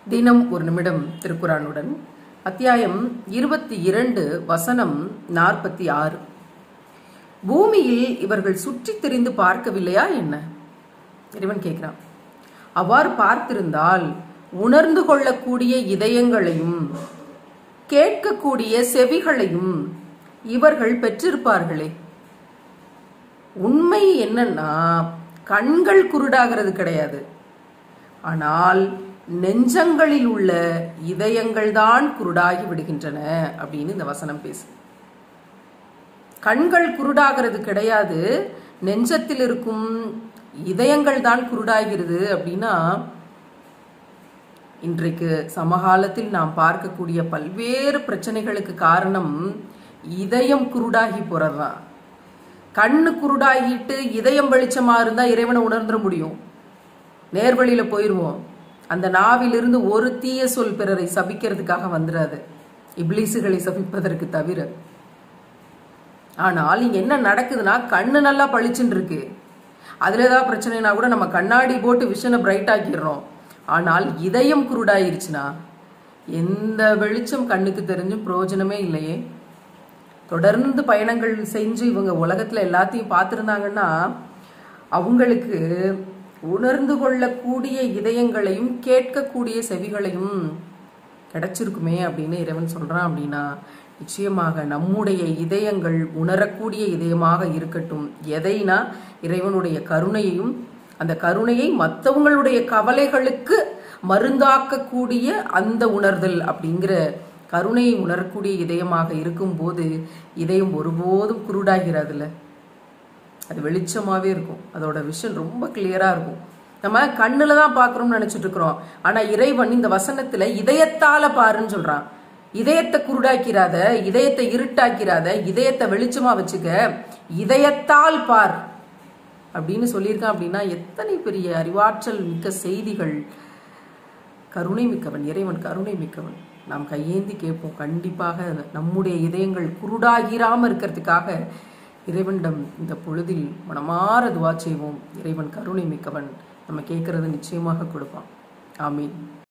தினம் ஒரு நிமிடம் திருக்குறானுடன் அத்தியாயம் இருபத்தி இரண்டு வசனம் நாற்பத்தி ஆறு பூமியில் இவர்கள் சுற்றித் திரிந்து பார்க்கவில்லையா என்ன இறைவன் கேட்கிறான் அவ்வாறு பார்த்திருந்தால் உணர்ந்து கொள்ளக்கூடிய இதயங்களையும் கேட்கக்கூடிய செவிகளையும் இவர்கள் பெற்றிருப்பார்களே உண்மை என்னன்னா கண்கள் குருடாகிறது கிடையாது ஆனால் நெஞ்சங்களில் உள்ள இதயங்கள் தான் குருடாகி விடுகின்றன அப்படின்னு இந்த வசனம் பேசு கண்கள் குருடாகிறது கிடையாது நெஞ்சத்தில் இருக்கும் இதயங்கள் தான் குருடாகிறது அப்படின்னா இன்றைக்கு சமகாலத்தில் நாம் பார்க்கக்கூடிய பல்வேறு பிரச்சனைகளுக்கு காரணம் இதயம் குருடாகி போறதுதான் கண்ணு குருடாகிட்டு இதயம் வெளிச்சமா இருந்தா இறைவனை உணர்ந்துட முடியும் நேர்வழியில போயிருவோம் அந்த நாவிலிருந்து ஒரு தீய சொல் பிறரை சபிக்கிறதுக்காக வந்துடாது இப்ளீசுகளை சபிப்பதற்கு தவிர ஆனால் இங்க என்ன நடக்குதுன்னா கண்ணு நல்லா பளிச்சுன்னு இருக்கு அதுல ஏதாவது பிரச்சனைனா கூட நம்ம கண்ணாடி போட்டு விஷனை பிரைட் ஆக்கிடுறோம் ஆனால் இதயம் குருடாயிருச்சுன்னா எந்த வெளிச்சம் கண்ணுக்கு தெரிஞ்சும் பிரயோஜனமே இல்லையே தொடர்ந்து பயணங்கள் செஞ்சு இவங்க உலகத்துல எல்லாத்தையும் பார்த்துருந்தாங்கன்னா அவங்களுக்கு உணர்ந்து கொள்ளக்கூடிய இதயங்களையும் கேட்கக்கூடிய செவிகளையும் கிடைச்சிருக்குமே அப்படின்னு இறைவன் சொல்றான் அப்படின்னா நிச்சயமாக நம்முடைய இதயங்கள் உணரக்கூடிய இதயமாக இருக்கட்டும் எதைனா இறைவனுடைய கருணையையும் அந்த கருணையை மற்றவங்களுடைய கவலைகளுக்கு மருந்தாக்கக்கூடிய அந்த உணர்தல் அப்படிங்கிற கருணையை உணரக்கூடிய இதயமாக இருக்கும்போது இதயம் ஒருபோதும் குருடாகிறதுல அது வெளிச்சமாவே இருக்கும் அதோட விஷன் ரொம்ப கிளியரா இருக்கும் நம்ம கண்ணுல தான் பாக்குறோம்னு நினைச்சிட்டு இருக்கிறோம் ஆனா இறைவன் இந்த வசனத்துல இதயத்தால பாருன்னு சொல்றான் இதயத்தை குருடாக்கிறாத இதயத்தை இருட்டாக்கிறாத இதயத்தை வெளிச்சமா வச்சுக்க இதயத்தால் பார் அப்படின்னு சொல்லியிருக்கான் அப்படின்னா எத்தனை பெரிய அறிவாற்றல் மிக்க செய்திகள் கருணை மிக்கவன் இறைவன் கருணை மிக்கவன் நாம் கையேந்தி கேட்போம் கண்டிப்பாக நம்முடைய இதயங்கள் குருடாகிராம இருக்கிறதுக்காக இறைவனிடம் இந்த பொழுதில் மனமாற துவா செய்வோம் இறைவன் கருணை மிக்கவன் நம்ம கேட்கறது நிச்சயமாக கொடுப்பான் ஆமீன்